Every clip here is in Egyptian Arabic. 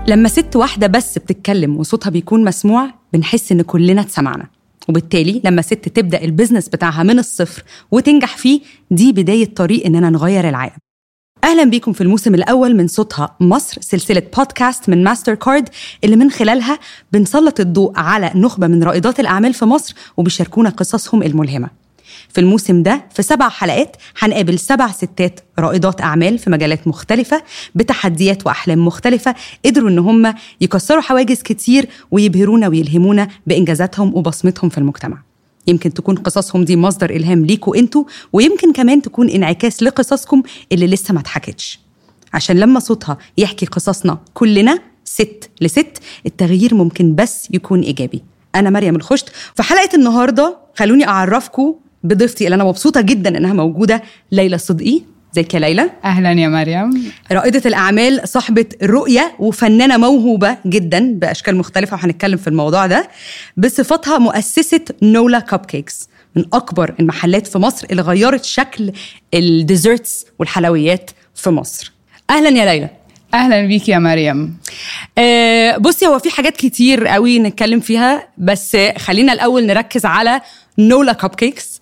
لما ست واحدة بس بتتكلم وصوتها بيكون مسموع بنحس إن كلنا اتسمعنا وبالتالي لما ست تبدأ البيزنس بتاعها من الصفر وتنجح فيه دي بداية طريق إننا نغير العالم أهلا بيكم في الموسم الأول من صوتها مصر سلسلة بودكاست من ماستر كارد اللي من خلالها بنسلط الضوء على نخبة من رائدات الأعمال في مصر وبيشاركونا قصصهم الملهمة في الموسم ده في سبع حلقات هنقابل سبع ستات رائدات أعمال في مجالات مختلفة بتحديات وأحلام مختلفة قدروا إن هم يكسروا حواجز كتير ويبهرونا ويلهمونا بإنجازاتهم وبصمتهم في المجتمع يمكن تكون قصصهم دي مصدر إلهام ليكوا انتوا ويمكن كمان تكون انعكاس لقصصكم اللي لسه ما اتحكتش عشان لما صوتها يحكي قصصنا كلنا ست لست التغيير ممكن بس يكون إيجابي أنا مريم الخشت في حلقة النهاردة خلوني أعرفكم بضيفتي اللي أنا مبسوطة جدا إنها موجودة ليلى صدقي ازيك يا ليلى اهلا يا مريم رائدة الأعمال صاحبة رؤية وفنانة موهوبة جدا بأشكال مختلفة وهنتكلم في الموضوع ده بصفتها مؤسسة نولا كاب كيكس من أكبر المحلات في مصر اللي غيرت شكل الديزرتس والحلويات في مصر أهلا يا ليلى اهلا بيك يا مريم آه، بصي هو في حاجات كتير قوي نتكلم فيها بس خلينا الأول نركز على نولا كاب كيكس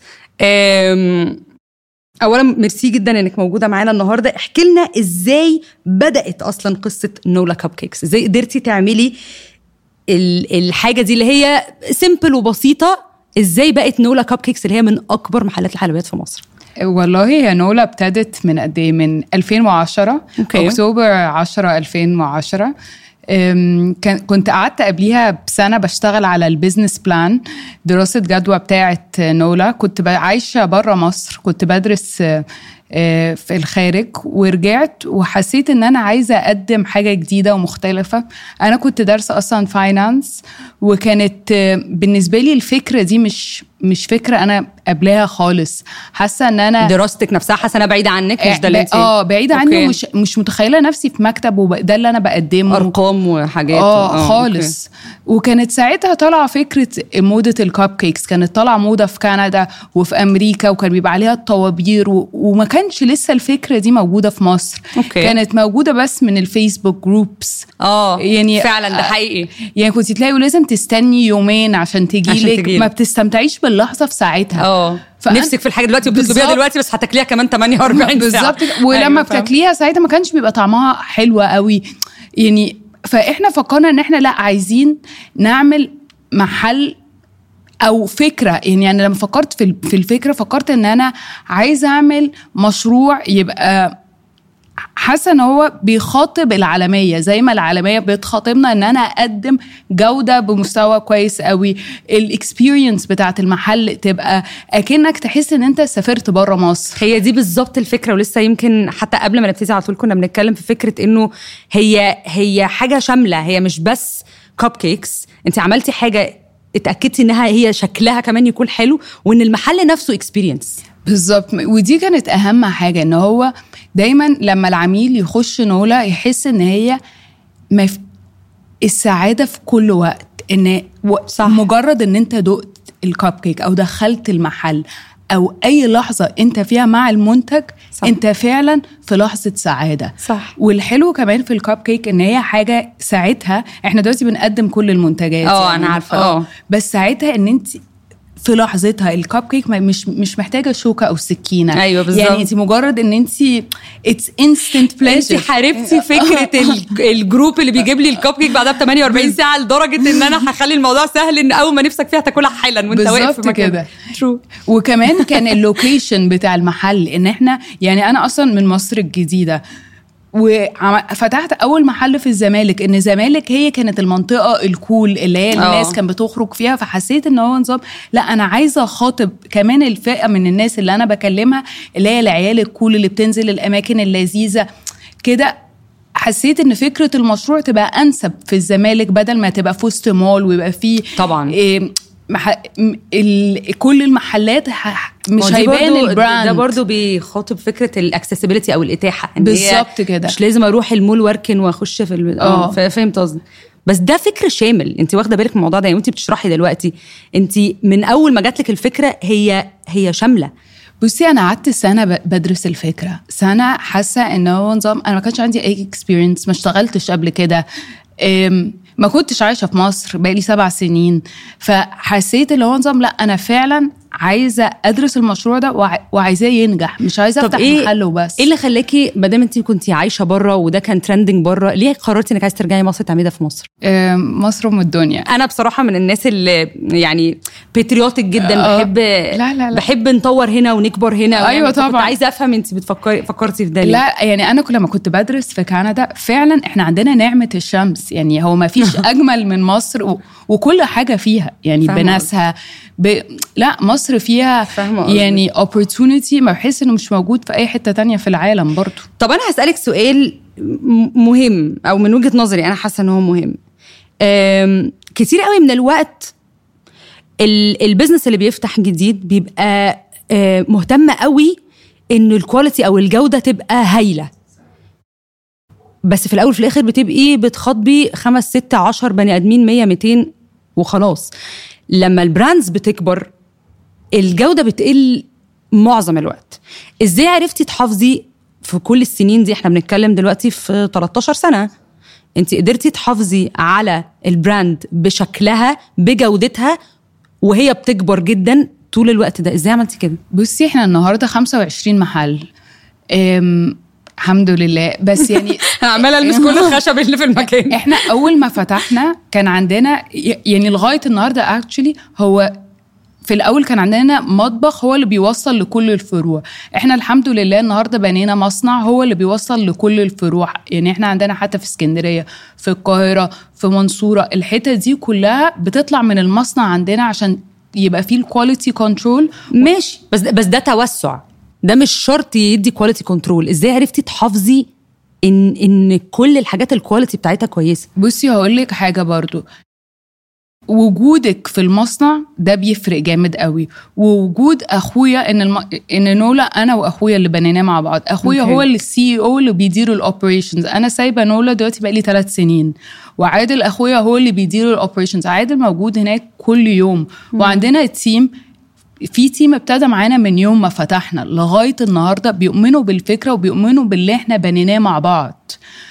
آم، اولا ميرسي جدا انك موجوده معانا النهارده احكي لنا ازاي بدات اصلا قصه نولا كاب كيكس ازاي قدرتي تعملي ال- الحاجه دي اللي هي سيمبل وبسيطه ازاي بقت نولا كاب كيكس اللي هي من اكبر محلات الحلويات في مصر والله هي نولا ابتدت من قد ايه من 2010 أوكي. اكتوبر 10 2010 أم، كان كنت قعدت قبليها بسنه بشتغل على البيزنس بلان دراسه جدوى بتاعه نولا كنت ب- عايشه بره مصر كنت بدرس آه، آه، في الخارج ورجعت وحسيت ان انا عايزه اقدم حاجه جديده ومختلفه انا كنت دارسه اصلا فاينانس وكانت آه، بالنسبه لي الفكره دي مش مش فكره انا قبلها خالص حاسه ان انا دراستك نفسها حاسه انها بعيده عنك مش ده اللي انت اه بعيده عني أوكي. ومش مش متخيله نفسي في مكتب وده اللي انا بقدمه ارقام وحاجات اه خالص وكانت ساعتها طالعه فكره موضه الكاب كيكس كانت طالعه موضه في كندا وفي امريكا وكان بيبقى عليها الطوابير و... وما كانش لسه الفكره دي موجوده في مصر أوكي. كانت موجوده بس من الفيسبوك جروبس اه يعني فعلا ده حقيقي يعني كنت تلاقي لازم تستني يومين عشان تجي عشان لك تجيلك. ما بتستمتعيش باللحظه في ساعتها اه فأنا- نفسك في الحاجه دلوقتي وبتطلبيها بالظبط. دلوقتي بس هتاكليها كمان 48 ساعه بالظبط كده. ولما أيوة، فاهمة. بتاكليها ساعتها ما كانش بيبقى طعمها حلو قوي يعني فاحنا فكرنا ان احنا لا عايزين نعمل محل او فكره يعني انا لما فكرت في ال- في الفكره فكرت ان انا عايزه اعمل مشروع يبقى حاسه ان هو بيخاطب العالميه زي ما العالميه بتخاطبنا ان انا اقدم جوده بمستوى كويس قوي الاكسبيرينس بتاعت المحل تبقى اكنك تحس ان انت سافرت بره مصر هي دي بالظبط الفكره ولسه يمكن حتى قبل ما نبتدي على طول كنا بنتكلم في فكره انه هي هي حاجه شامله هي مش بس كاب كيكس انت عملتي حاجه اتاكدتي انها هي شكلها كمان يكون حلو وان المحل نفسه اكسبيرينس بالظبط ودي كانت اهم حاجه ان هو دايما لما العميل يخش نولا يحس ان هي مف... السعاده في كل وقت ان و... صح. مجرد ان انت دقت الكب كيك او دخلت المحل او اي لحظه انت فيها مع المنتج صح. صح. انت فعلا في لحظه سعاده صح. والحلو كمان في الكب كيك ان هي حاجه ساعتها احنا دلوقتي بنقدم كل المنتجات اه، أنا عارفة، اه. بس ساعتها ان انت في لحظتها الكب كيك ما- مش مش محتاجه شوكه او سكينه أيوة، بالظبط. يعني انت مجرد ان انت اتس انستنت انت بليجر حاربتي فكره ال- الجروب اللي بيجيب لي الكب كيك بعدها ب 48 ساعه لدرجه ان انا هخلي الموضوع سهل ان اول ما نفسك فيها تاكلها حالا وانت واقف في بالظبط مكانك كده. ترو وكمان كان اللوكيشن بتاع المحل ان احنا يعني انا اصلا من مصر الجديده وفتحت اول محل في الزمالك ان الزمالك هي كانت المنطقه الكول اللي هي الناس اه. كانت بتخرج فيها فحسيت ان هو نظام لا انا عايزه اخاطب كمان الفئه من الناس اللي انا بكلمها اللي هي العيال الكول اللي بتنزل الاماكن اللذيذه كده حسيت ان فكره المشروع تبقى انسب في الزمالك بدل ما تبقى في وسط مول ويبقى فيه طبعاً. إيه مح... م- ال... كل المحلات ح... مش ما دي هيبان برضو- البراند ده برضو بيخاطب فكره الاكسسبيلتي او الاتاحه إن هي بالظبط كده. مش لازم اروح المول واركن واخش في ال... اه اه. ف- فهمت قصدي بس ده فكر شامل انت واخده بالك من الموضوع ده يعني وانت بتشرحي دلوقتي انت من اول ما جات لك الفكره هي هي شامله بصي انا قعدت سنه ب- بدرس الفكره سنه حاسه ان هو نظام انا ما كانش عندي اي اكسبيرينس ما اشتغلتش قبل كده أم، ما كنتش عايشه في مصر بقالي سبع سنين فحسيت اللي هو نظام لا انا فعلا عايزه ادرس المشروع ده وع- وعايزاه ينجح مش عايزه طب افتح إيه- محل وبس ايه اللي خلاكي ما دام انت كنتي عايشه بره وده كان ترندنج بره ليه قررتي انك عايزه ترجعي مصر تعملي ده في مصر أم، مصر ام الدنيا انا بصراحه من الناس اللي يعني باتريوتك جدا آه. بحب لا، لا، لا. بحب نطور هنا ونكبر هنا أيوة فكنت طبعاً. عايزه افهم انت بتفكري فكرتي في ده ليه لا يعني انا كل لما كنت بدرس في كندا فعلا احنا عندنا نعمه الشمس يعني هو ما فيش اجمل من مصر و... وكل حاجه فيها يعني فاهمة بناسها ب... لا مصر فيها فاهمة قصدك. يعني opportunity ما بحس انه مش موجود في اي حته تانية في العالم برضو طب انا هسالك سؤال م- مهم او من وجهه نظري انا حاسه ان هو مهم أم، كتير قوي من الوقت ال- البيزنس اللي بيفتح جديد بيبقى آه، مهتم قوي ان الكواليتي او الجوده تبقى هايله بس في الاول في الاخر بتبقي بتخاطبي خمس ست عشر بني ادمين 100 200 وخلاص لما البراندز بتكبر الجوده بتقل معظم الوقت ازاي عرفتي تحافظي في كل السنين دي احنا بنتكلم دلوقتي في 13 سنه انت قدرتي تحافظي على البراند بشكلها بجودتها وهي بتكبر جدا طول الوقت ده ازاي عملتي كده بصي احنا النهارده 25 محل أم... الحمد لله بس يعني عماله البس كل الخشب اللي في المكان احنا اول ما فتحنا كان عندنا ي- يعني لغايه النهارده اكشلي هو في الاول كان عندنا مطبخ هو اللي بيوصل لكل الفروع احنا الحمد لله النهارده بنينا مصنع هو اللي بيوصل لكل الفروع يعني احنا عندنا حتى في اسكندريه في القاهره في منصوره الحته دي كلها بتطلع من المصنع عندنا عشان يبقى فيه الكواليتي كنترول ماشي بس ده بس ده توسع ده مش شرط يدي كواليتي كنترول ازاي عرفتي تحافظي ان ان كل الحاجات الكواليتي بتاعتها كويسه بصي هقول لك حاجه برضو وجودك في المصنع ده بيفرق جامد قوي ووجود اخويا ان الم... ان نولا انا واخويا اللي بنيناه مع بعض اخويا أوكي. هو اللي السي او اللي بيدير الاوبريشنز انا سايبه نولا دلوقتي بقالي ثلاث سنين وعادل اخويا هو اللي بيدير الاوبريشنز عادل موجود هناك كل يوم وعندنا تيم في تيم ابتدى معانا من يوم ما فتحنا لغايه النهارده بيؤمنوا بالفكره وبيؤمنوا باللي احنا بنيناه مع بعض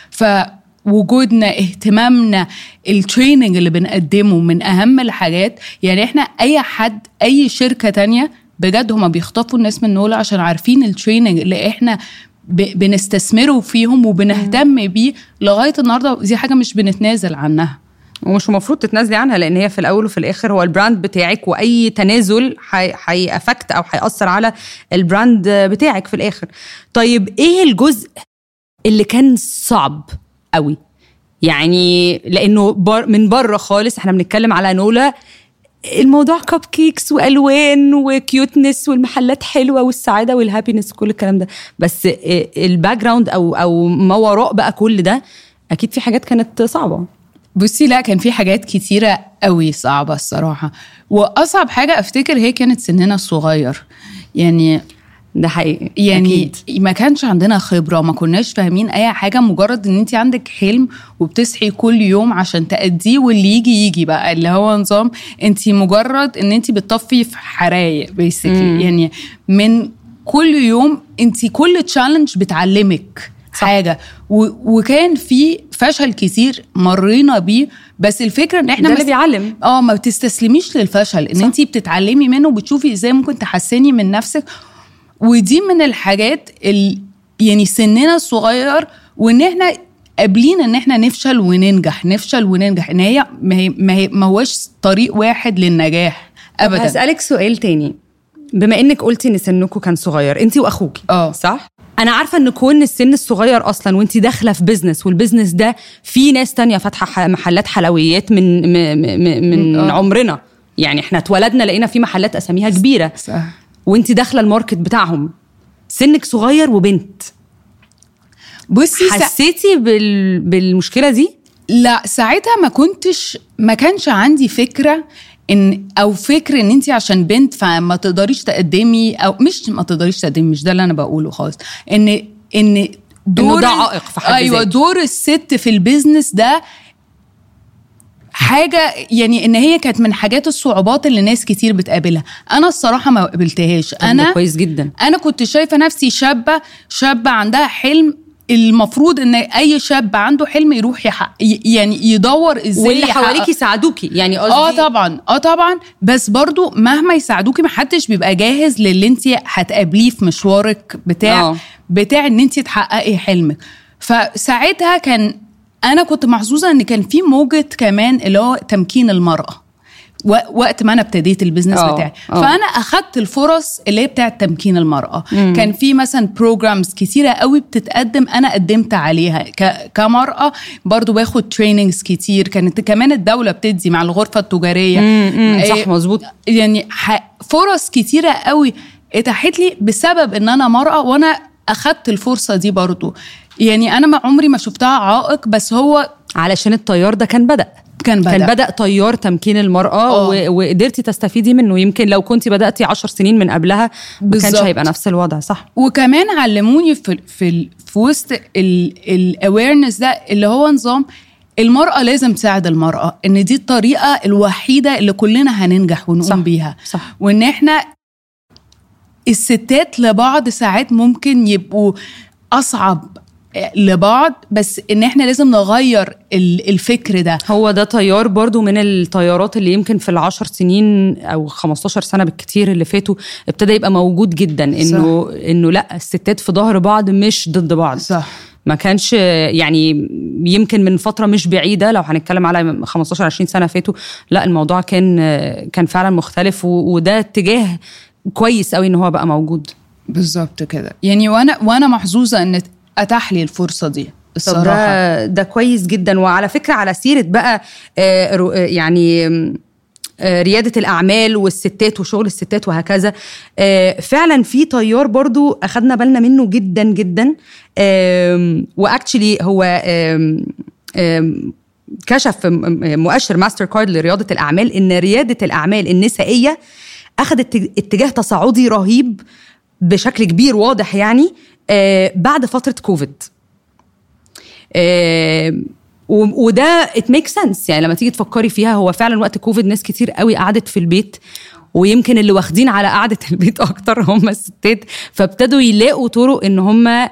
فوجودنا اهتمامنا التريننج اللي بنقدمه من اهم الحاجات يعني احنا اي حد اي شركه تانية بجد هما بيخطفوا الناس من نولا عشان عارفين التريننج اللي احنا ب- بنستثمره فيهم وبنهتم بيه لغايه النهارده دي حاجه مش بنتنازل عنها ومش المفروض تتنازلي عنها لان هي في الاول وفي الاخر هو البراند بتاعك واي تنازل هيأفكت او هيأثر على البراند بتاعك في الاخر طيب ايه الجزء اللي كان صعب قوي يعني لانه بر من بره خالص احنا بنتكلم على نولا الموضوع كب كيكس والوان وكيوتنس والمحلات حلوه والسعاده والهابينس وكل الكلام ده بس الباك جراوند او او ما وراء بقى كل ده اكيد في حاجات كانت صعبه بصي لا كان في حاجات كتيرة قوي صعبة الصراحة وأصعب حاجة أفتكر هي كانت سننا الصغير يعني ده حقيقي يعني أكيد. ما كانش عندنا خبرة ما كناش فاهمين أي حاجة مجرد إن أنت عندك حلم وبتصحي كل يوم عشان تأديه واللي يجي يجي بقى اللي هو نظام أنت مجرد إن أنت بتطفي في حرايق بيسكلي يعني من كل يوم أنت كل تشالنج بتعلمك صح. حاجة و... وكان في فشل كتير مرينا بيه بس الفكرة إن إحنا ده اللي مس- بيعلم اه ما بتستسلميش للفشل ان انت بتتعلمي منه وبتشوفي ازاي ممكن تحسني من نفسك ودي من الحاجات ال... يعني سننا الصغير وان احنا قابلين ان احنا نفشل وننجح نفشل وننجح ان هي ما هي ما, هي ما هوش طريق واحد للنجاح ابدا هسألك سؤال تاني بما انك قلتي ان سنكم كان صغير انت واخوكي اه. صح انا عارفه ان كون السن الصغير اصلا وانت داخله في بزنس والبزنس ده في ناس تانية فاتحه ح- محلات حلويات من م م م من اه. عمرنا يعني احنا اتولدنا لقينا في محلات اساميها كبيره صح. وانت داخله الماركت بتاعهم سنك صغير وبنت بصي سا... حسيتي بال... بالمشكله دي لا ساعتها ما كنتش ما كانش عندي فكره ان او فكر ان انت عشان بنت فما تقدريش تقدمي او مش ما تقدريش تقدمي مش ده اللي انا بقوله خالص ان ان دور ده عائق في حد ايوه ذاته. دور الست في البيزنس ده حاجة يعني ان هي كانت من حاجات الصعوبات اللي ناس كتير بتقابلها انا الصراحة ما قابلتهاش طب ده انا كويس جدا انا كنت شايفه نفسي شابه شابه عندها حلم المفروض ان اي شاب عنده حلم يروح يحقق يعني يدور ازاي واللي يحقق. حواليك يساعدوكي يعني قصدي اه طبعا اه طبعا بس برضو مهما يساعدوكي محدش بيبقى جاهز للي انت هتقابليه في مشوارك بتاع آه. بتاع ان انت تحققي حلمك فساعتها كان انا كنت محظوظه ان كان في موجه كمان اللي هو تمكين المراه و- وقت ما انا ابتديت البيزنس آه، بتاعي آه. فانا اخدت الفرص اللي هي بتاعه تمكين المراه كان في مثلا بروجرامز كتيره قوي بتتقدم انا قدمت عليها ك- كمراه برضو باخد تريننجز كتير كانت كمان الدوله بتدي مع الغرفه التجاريه مم، صح إيه، مظبوط يعني ح- فرص كتيرة قوي اتاحت لي بسبب ان انا مرأة وانا اخدت الفرصة دي برضو يعني انا ما عمري ما شفتها عائق بس هو علشان التيار ده كان بدأ كان بدأ. كان بدأ تيار تمكين المرأة آه. و... وقدرتي تستفيدي منه يمكن لو كنت بدأتي عشر سنين من قبلها ما كانش بالظبط. هيبقى نفس الوضع صح وكمان علموني في في ال- في وسط الاويرنس ده اللي هو نظام المرأة لازم تساعد المرأة ان دي الطريقة الوحيدة اللي كلنا هننجح ونقوم صح، بيها صح. وان احنا الستات لبعض ساعات ممكن يبقوا اصعب لبعض بس ان احنا لازم نغير ال- الفكر ده هو ده تيار برضو من التيارات اللي يمكن في العشر سنين او 15 سنه بالكتير اللي فاتوا ابتدى يبقى موجود جدا انه انه لا الستات في ظهر بعض مش ضد بعض صح. ما كانش يعني يمكن من فتره مش بعيده لو هنتكلم على 15 20 سنه فاتوا لا الموضوع كان كان فعلا مختلف و- وده اتجاه كويس قوي ان هو بقى موجود بالظبط كده يعني وانا وانا محظوظه ان اتاح لي الفرصه دي طب الصراحه ده ده كويس جدا وعلى فكره على سيره بقى آه، رو- آه، يعني آه، رياده الاعمال والستات وشغل الستات وهكذا آه، فعلا في تيار برضو اخدنا بالنا منه جدا جدا واكشلي هو آم، آم، كشف م- م- مؤشر ماستر كارد لرياده الاعمال ان رياده الاعمال النسائيه اخذت اتجاه تصاعدي رهيب بشكل كبير واضح يعني آه، بعد فتره كوفيد آه، و- وده ات ميك سنس يعني لما تيجي تفكري فيها هو فعلا وقت كوفيد ناس كتير قوي قعدت في البيت ويمكن اللي واخدين على قعده البيت اكتر هم الستات فابتدوا يلاقوا طرق ان هم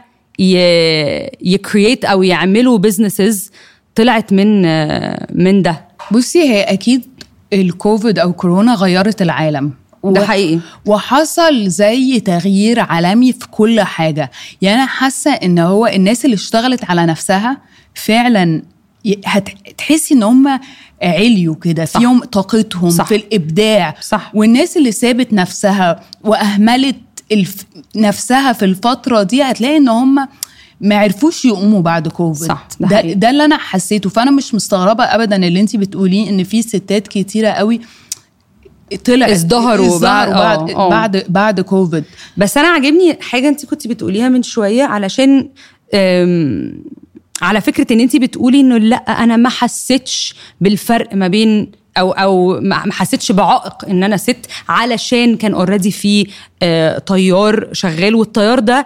يكرييت او يعملوا بزنسز طلعت من آه، من ده بصي هي اكيد الكوفيد او كورونا غيرت العالم ده حقيقي. وحصل زي تغيير عالمي في كل حاجه يعني انا حاسه ان هو الناس اللي اشتغلت على نفسها فعلا ي- هتحسي ان هم عليوا كده صح. فيهم طاقتهم صح. في الابداع صح. والناس اللي سابت نفسها واهملت الف... نفسها في الفتره دي هتلاقي ان هم ما عرفوش يقوموا بعد كوفيد صح، ده ده, حقيقي. ده اللي انا حسيته فانا مش مستغربه ابدا اللي انت بتقوليه ان في ستات كتيره قوي طلع ازدهروا بعد- ازدهروا بعد آه، آه. بعد بعد كوفيد بس انا عاجبني حاجه انت كنت بتقوليها من شويه علشان أم، على فكره ان انت بتقولي انه لا انا ما حسيتش بالفرق ما بين او او ما ما حسيتش بعائق ان انا ست علشان كان اوريدي في آه، طيار شغال والطيار ده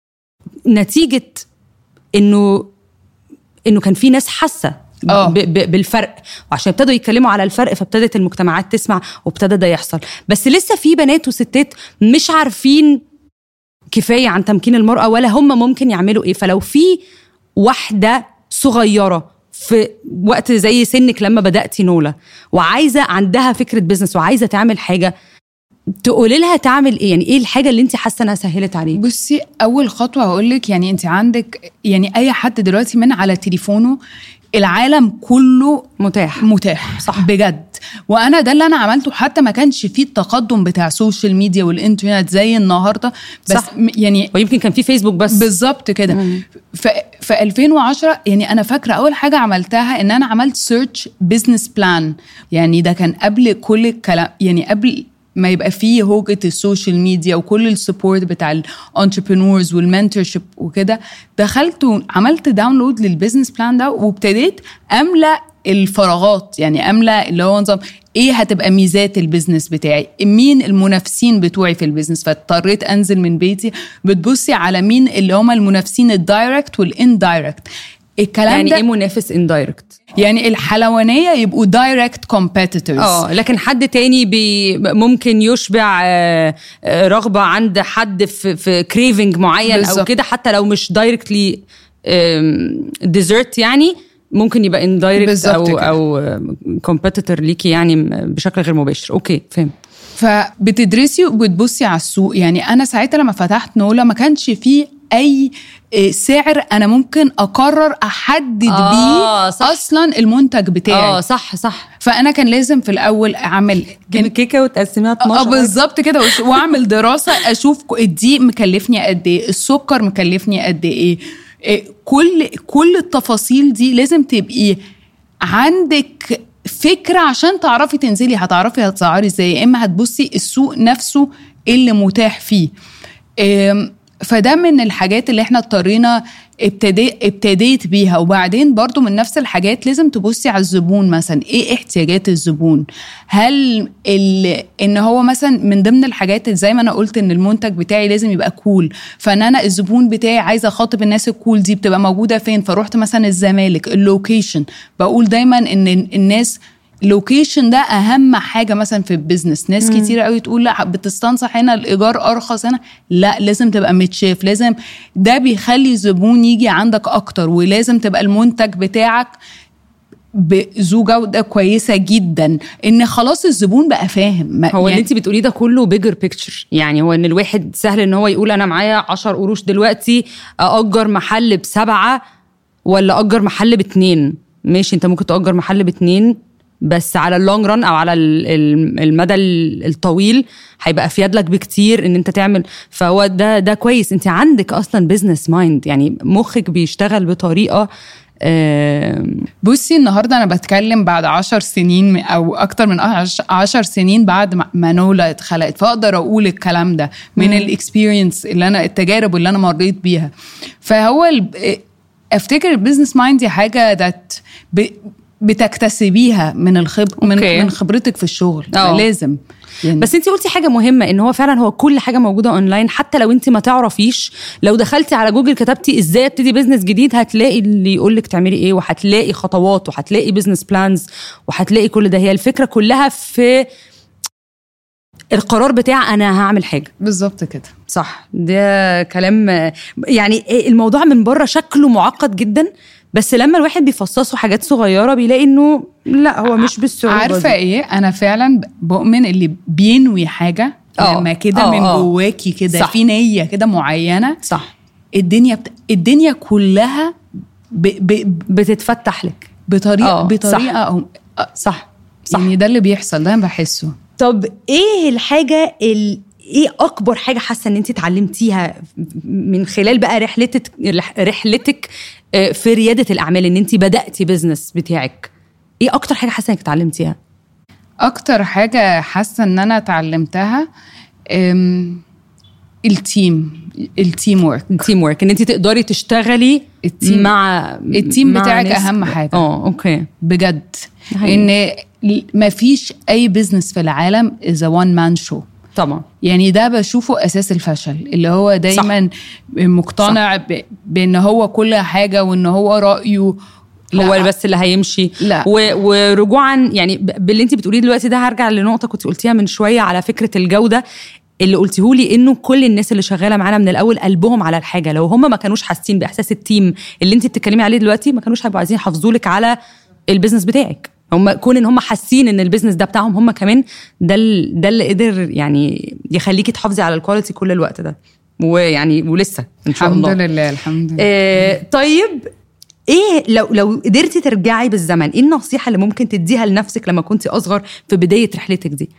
نتيجه انه انه كان في ناس حاسه آه. ب- ب- بالفرق وعشان ابتدوا يتكلموا على الفرق فابتدت المجتمعات تسمع وابتدى ده يحصل بس لسه في بنات وستات مش عارفين كفايه عن تمكين المراه ولا هم ممكن يعملوا ايه فلو في واحده صغيره في وقت زي سنك لما بداتي نوله وعايزه عندها فكره بزنس وعايزه تعمل حاجه تقولي لها تعمل ايه يعني ايه الحاجه اللي انت حاسه انها سهلت عليك بصي اول خطوه هقول لك يعني انت عندك يعني اي حد دلوقتي من على تليفونه العالم كله متاح متاح صح. بجد وانا ده اللي انا عملته حتى ما كانش فيه التقدم بتاع السوشيال ميديا والانترنت زي النهارده بس صح. م- يعني ويمكن كان في فيسبوك بس بالظبط كده ف في 2010 يعني انا فاكره اول حاجه عملتها ان انا عملت سيرش بزنس بلان يعني ده كان قبل كل الكلام يعني قبل ما يبقى فيه هوجة السوشيال ميديا وكل السبورت بتاع الانتربرينورز والمنتورشيب وكده دخلت وعملت داونلود للبزنس بلان ده وابتديت املا الفراغات يعني املا اللي هو نظام ايه هتبقى ميزات البيزنس بتاعي مين المنافسين بتوعي في البيزنس فاضطريت انزل من بيتي بتبصي على مين اللي هم المنافسين الدايركت والاندايركت الكلام يعني ده ايه منافس اندايركت يعني الحلوانيه يبقوا دايركت كومبيتيتورز اه لكن حد تاني بي ممكن يشبع آه، آه، رغبه عند حد في في كريفنج معين او بالظبط. كده حتى لو مش دايركتلي ديزرت يعني ممكن يبقى اندايركت بالظبط او كده. او كومبيتيتور ليكي يعني بشكل غير مباشر اوكي فهم فبتدرسي وبتبصي على السوق يعني انا ساعتها لما فتحت نولا ما كانش فيه اي إيه، سعر انا ممكن اقرر احدد آه، بيه صح. اصلا المنتج بتاعي اه صح صح فانا كان لازم في الاول اعمل جيب الكيكه وتقسميها 12 اه بالظبط كده وش- واعمل دراسه اشوف ك- الدقيق مكلفني قد ايه السكر مكلفني قد ايه إيه، كل كل التفاصيل دي لازم تبقي عندك فكره عشان تعرفي تنزلي هتعرفي هتسعري ازاي يا اما هتبصي السوق نفسه ايه اللي متاح فيه إم، فده من الحاجات اللي احنا اضطرينا ابتدي ابتديت بيها وبعدين برضو من نفس الحاجات لازم تبصي على الزبون مثلا ايه احتياجات الزبون هل ال... ان هو مثلا من ضمن الحاجات اللي زي ما انا قلت ان المنتج بتاعي لازم يبقى كول فان انا الزبون بتاعي عايزه اخاطب الناس الكول دي بتبقى موجوده فين فروحت مثلا الزمالك اللوكيشن بقول دايما ان الناس اللوكيشن ده اهم حاجه مثلا في البيزنس ناس كتير قوي تقول لا بتستنصح هنا الايجار ارخص هنا لا لازم تبقى متشاف لازم ده بيخلي الزبون يجي عندك اكتر ولازم تبقى المنتج بتاعك بذو جوده كويسه جدا ان خلاص الزبون بقى فاهم ما- هو اللي يعني انت بتقوليه ده كله بيجر بيكتشر يعني هو ان الواحد سهل ان هو يقول انا معايا 10 قروش دلوقتي اجر محل بسبعه ولا اجر محل باتنين ماشي انت ممكن تاجر محل باتنين بس على اللونج ران او على ال- ال- المدى ال- الطويل هيبقى افيد لك بكتير ان انت تعمل فهو ده ده كويس انت عندك اصلا بزنس مايند يعني مخك بيشتغل بطريقه آم، بصي النهارده انا بتكلم بعد عشر سنين او اكتر من عش- عشر سنين بعد ما- ما نولا اتخلقت فاقدر اقول الكلام ده من الاكسبيرينس اللي انا التجارب اللي انا مريت بيها فهو ال- افتكر البيزنس مايند دي حاجه ذات بتكتسبيها من الخب من, أوكي. من خبرتك في الشغل أه. لازم يعني بس انت قلتي حاجه مهمه ان هو فعلا هو كل حاجه موجوده اونلاين حتى لو انت ما تعرفيش لو دخلتي على جوجل كتبتي ازاي ابتدي بزنس جديد هتلاقي اللي يقول لك تعملي ايه وهتلاقي خطوات وهتلاقي بزنس بلانز وهتلاقي كل ده هي الفكره كلها في القرار بتاع انا هعمل حاجه بالظبط كده صح ده كلام يعني الموضوع من بره شكله معقد جدا بس لما الواحد بيفصصه حاجات صغيره بيلاقي انه لا هو مش بالصعوبه عارفه دي. ايه انا فعلا بؤمن اللي بينوي حاجه أه. لما كده أه، من أه. جواكي كده صح. في نيه كده معينه صح الدنيا بت... الدنيا كلها ب... ب... بتتفتح لك بطريقه آه، بطريقه أو... صح صح يعني ده اللي بيحصل ده انا بحسه طب ايه الحاجه ال... ايه اكبر حاجه حاسه ان انت اتعلمتيها من خلال بقى رحلتك رحلتك آه، في رياده الاعمال ان انت بداتي بزنس بتاعك ايه اكتر حاجه حاسه انك اتعلمتيها اكتر حاجه حاسه ان انا اتعلمتها أم... التيم التيم ورك التيم ورك ان انت تقدري تشتغلي التيم- مع التيم مع بتاعك ناس- أهم حاجة. اه اوكي بجد حقيقي. ان ما فيش اي بزنس في العالم از وان مان شو طبعا يعني ده بشوفه اساس الفشل اللي هو دايما مقتنع ب- بان هو كل حاجه وان هو رايه لا. هو بس اللي هيمشي لا. و... ورجوعا يعني ب- باللي انت بتقوليه دلوقتي ده هرجع لنقطه كنت قلتيها من شويه على فكره الجوده اللي قلتيهولي انه كل الناس اللي شغاله معانا من الاول قلبهم على الحاجه لو هم ما كانوش حاسين باحساس التيم اللي انت بتتكلمي عليه دلوقتي ما كانوش هيبقوا عايزين يحافظوا لك على البيزنس بتاعك هم كون ان هم حاسين ان البيزنس ده بتاعهم هم كمان ده ال- ده اللي قدر يعني يخليكي تحافظي على الكواليتي كل الوقت ده ويعني ولسه ان شاء الحمد الله لله الحمد لله آه طيب ايه لو لو قدرتي ترجعي بالزمن ايه النصيحه اللي ممكن تديها لنفسك لما كنت اصغر في بدايه رحلتك دي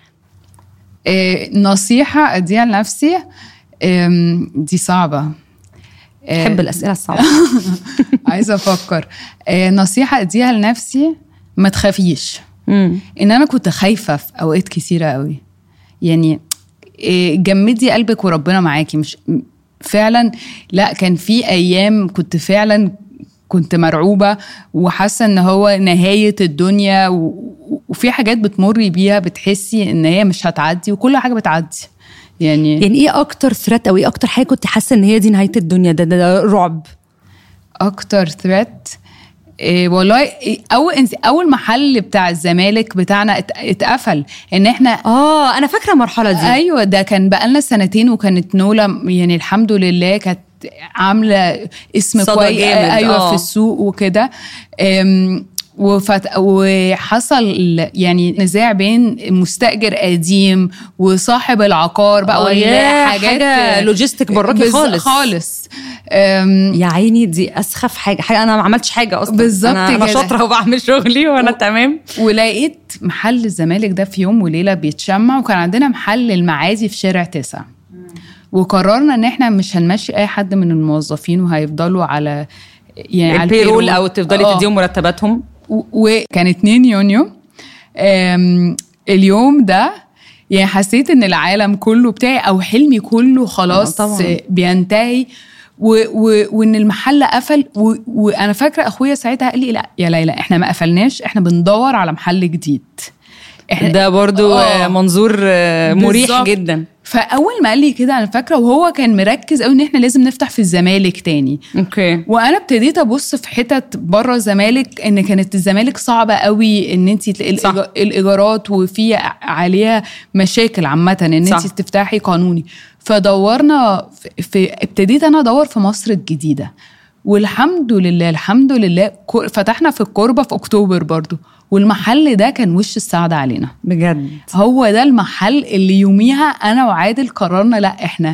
إيه نصيحه اديها لنفسي إم، دي صعبه إيه، بحب الاسئله الصعبه عايزه افكر إيه نصيحه اديها لنفسي ما تخافيش مم. ان انا كنت خايفه في اوقات كثيره قوي يعني إيه، جمدي قلبك وربنا معاكي مش م- فعلا لا كان في ايام كنت فعلا كنت مرعوبه وحاسه ان هو نهايه الدنيا و- وفي حاجات بتمري بيها بتحسي ان هي مش هتعدي وكل حاجه بتعدي يعني يعني ايه اكتر ثريت او ايه اكتر حاجه كنت حاسه ان هي دي نهايه الدنيا ده ده, ده رعب اكتر ثريت إيه والله إيه اول اول محل بتاع الزمالك بتاعنا ات- اتقفل ان احنا اه انا فاكره المرحله دي ايوه ده كان بقالنا سنتين وكانت نولا يعني الحمد لله كانت عامله اسم صدى كويس جامد، ايوه آه. في السوق وكده أم، وفت... وحصل يعني نزاع بين مستأجر قديم وصاحب العقار بقى آه، ولا ياه، حاجات حاجة لوجيستيك براكي بز- خالص. خالص أم، يا عيني دي اسخف حاجه حاجه انا ما عملتش حاجه اصلا بالظبط انا, أنا كده. شاطره وبعمل شغلي وانا تمام ولقيت محل الزمالك ده في يوم وليله بيتشمع وكان عندنا محل المعادي في شارع تسعة وقررنا ان احنا مش هنمشي اي حد من الموظفين وهيفضلوا على يعني على البيرول او تفضلي آه. تديهم مرتباتهم و- وكان 2 يونيو أم، اليوم ده يعني حسيت ان العالم كله بتاعي او حلمي كله خلاص آه، طبعاً. بينتهي و و وان المحل قفل و وانا فاكره اخويا ساعتها قال لي لا يا ليلى احنا ما قفلناش احنا بندور على محل جديد احنا ده برضو آه. آه. منظور آه، مريح بالظبط. جدا فاول ما قال لي كده انا فاكره وهو كان مركز قوي ان احنا لازم نفتح في الزمالك تاني اوكي وانا ابتديت ابص في حتت بره الزمالك ان كانت الزمالك صعبه قوي ان انت تلاقي صح. الإيجا- الايجارات وفي عليها مشاكل عامه ان انت صح. تفتحي قانوني فدورنا في, في ابتديت انا ادور في مصر الجديده والحمد لله الحمد لله كو- فتحنا في الكوربه في اكتوبر برضو والمحل ده كان وش السعاده علينا بجد هو ده المحل اللي يوميها انا وعادل قررنا لا احنا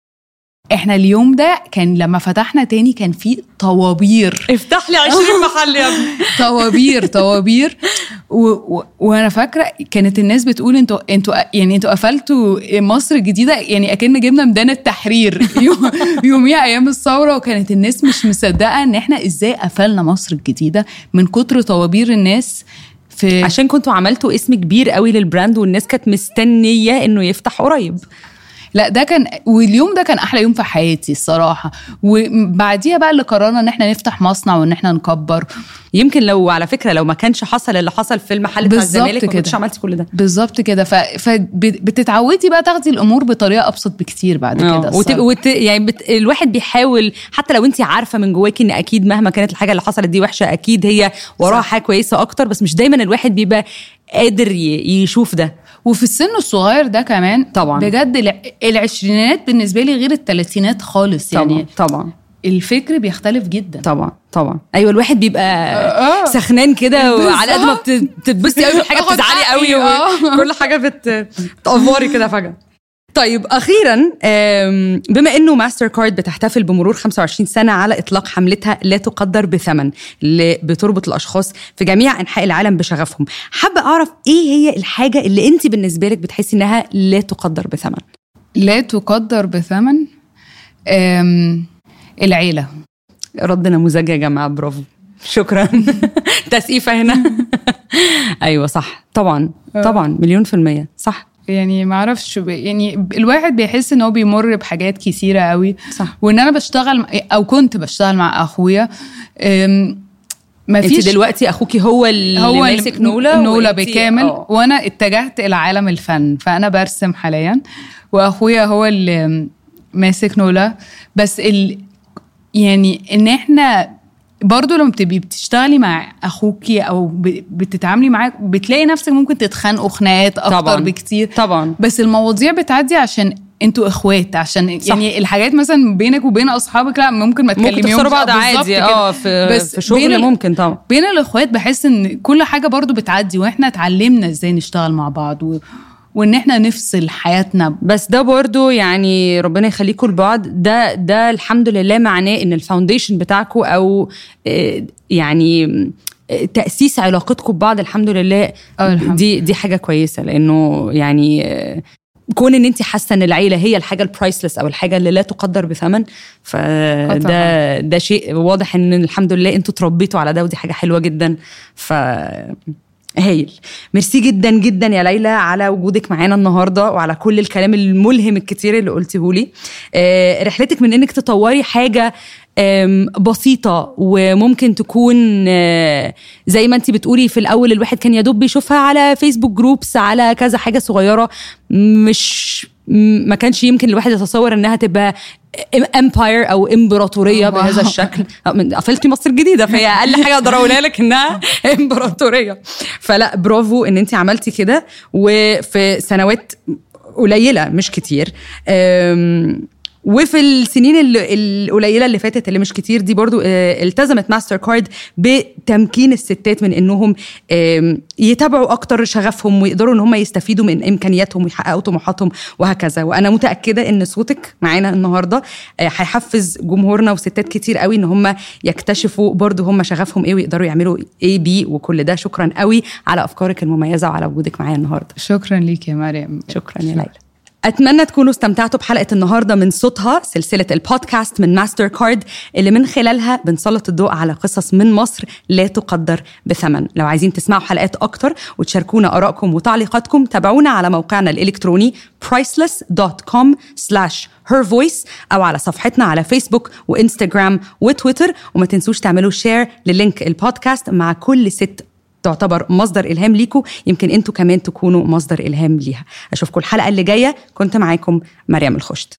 احنا اليوم ده كان لما فتحنا تاني كان في طوابير افتح لي 20 محل يا ابني طوابير طوابير و... و... وانا فاكره كانت الناس بتقول انتوا انتوا يعني انتوا قفلتوا مصر الجديده يعني اكن جبنا ميدان التحرير يوم... يوميها ايام الثوره وكانت الناس مش مصدقه ان احنا ازاي قفلنا مصر الجديده من كتر طوابير الناس في عشان كنتوا عملتوا اسم كبير قوي للبراند والناس كانت مستنيه انه يفتح قريب لا ده كان واليوم ده كان احلى يوم في حياتي الصراحه وبعديها بقى اللي قررنا ان احنا نفتح مصنع وان احنا نكبر يمكن لو على فكره لو ما كانش حصل اللي حصل في المحل بتاع بالظبط الزمالك ما كده. كنتش عملتي كل ده بالظبط كده ف... فبتتعودي بقى تاخدي الامور بطريقه ابسط بكتير بعد كده وت... الصراحة. وت... يعني بت... الواحد بيحاول حتى لو انت عارفه من جواكي ان اكيد مهما كانت الحاجه اللي حصلت دي وحشه اكيد هي وراها صح. حاجه كويسه اكتر بس مش دايما الواحد بيبقى قادر ي... يشوف ده وفي السن الصغير ده كمان طبعاً. بجد الع- العشرينات بالنسبه لي غير الثلاثينات خالص طبعا يعني طبعا الفكر بيختلف جدا طبعا طبعا ايوه الواحد بيبقى آه. سخنان كده وعلى قد ما بالظبط. بت- بتتبسطي قوي من حاجه آخد بتزعلي حقي، قوي آه. وكل حاجه بت- بتقفري كده فجاه طيب اخيرا آم، بما انه ماستر كارد بتحتفل بمرور 25 سنه على اطلاق حملتها لا تقدر بثمن اللي بتربط الاشخاص في جميع انحاء العالم بشغفهم حابه اعرف ايه هي الحاجه اللي انت بالنسبه لك بتحسي انها لا تقدر بثمن لا تقدر بثمن أم... العيله رد نموذجي يا جماعه برافو شكرا تسقيفه هنا ايوه صح طبعا طبعا مليون في الميه صح يعني ما اعرفش ب- يعني الواحد بيحس ان هو بيمر بحاجات كتيره قوي صح. وان انا بشتغل او كنت بشتغل مع اخويا أم، ما انت فيش دلوقتي اخوكي هو اللي هو اللي- ماسك نولا نولا وإنتي- بالكامل آه. وانا اتجهت الى عالم الفن فانا برسم حاليا واخويا هو اللي ماسك نولا بس ال يعني ان احنا برضو لما بتبقي بتشتغلي مع اخوكي او ب- بتتعاملي معاه بتلاقي نفسك ممكن تتخانقوا خناقات اكتر طبعاً. بكتير طبعا بس المواضيع بتعدي عشان انتوا اخوات عشان صح. يعني الحاجات مثلا بينك وبين اصحابك لا ممكن ما ممكن تكلميهمش تخسروا بعض بالظبط عادي كده. اه في بس في شغل بين ال- ممكن طبعا بين الاخوات بحس ان كل حاجه برضو بتعدي واحنا اتعلمنا ازاي نشتغل مع بعض و... وان احنا نفصل حياتنا بس ده برضو يعني ربنا يخليكم لبعض ده ده الحمد لله معناه ان الفاونديشن بتاعكم او آه، يعني آه، تاسيس علاقتكم ببعض الحمد لله آه، الحمد دي دي حاجه كويسه لانه يعني آه، كون ان انت حاسه ان العيله هي الحاجه البرايسلس او الحاجه اللي لا تقدر بثمن فده طبعاً. ده شيء واضح ان الحمد لله انتوا اتربيتوا على ده ودي حاجه حلوه جدا ف هايل ميرسي جدا جدا يا ليلى على وجودك معانا النهارده وعلى كل الكلام الملهم الكتير اللي قلتيه لي آه، رحلتك من انك تطوري حاجه آم، بسيطة وممكن تكون آه، زي ما انت بتقولي في الأول الواحد كان يدوب بيشوفها على فيسبوك جروبس على كذا حاجة صغيرة مش م- ما كانش يمكن الواحد يتصور انها تبقى امباير او امبراطوريه واو. بهذا الشكل أو من قفلتي مصر الجديده فهي اقل حاجه اقدر اقولها لك انها امبراطوريه فلا برافو ان انت عملتي كده وفي سنوات قليله مش كتير أم، وفي السنين ال- القليله اللي فاتت اللي مش كتير دي برضو آه، التزمت ماستر كارد بتمكين الستات من انهم آم، يتابعوا اكتر شغفهم ويقدروا ان هم يستفيدوا من امكانياتهم ويحققوا طموحاتهم وهكذا وانا متاكده ان صوتك معانا النهارده آه، هيحفز جمهورنا وستات كتير قوي ان هم يكتشفوا برضو هم شغفهم ايه ويقدروا يعملوا ايه بي وكل ده شكرا قوي على افكارك المميزه وعلى وجودك معايا النهارده شكرا ليك يا مريم شكرا يا ليلى أتمنى تكونوا استمتعتوا بحلقة النهاردة من صوتها سلسلة البودكاست من ماستر كارد اللي من خلالها بنسلط الضوء على قصص من مصر لا تقدر بثمن لو عايزين تسمعوا حلقات أكتر وتشاركونا آرائكم وتعليقاتكم تابعونا على موقعنا الإلكتروني priceless.com slash her voice أو على صفحتنا على فيسبوك وإنستغرام وتويتر وما تنسوش تعملوا شير للينك البودكاست مع كل ست تعتبر مصدر الهام ليكم يمكن انتوا كمان تكونوا مصدر الهام ليها اشوفكم الحلقه اللي جايه كنت معاكم مريم الخشت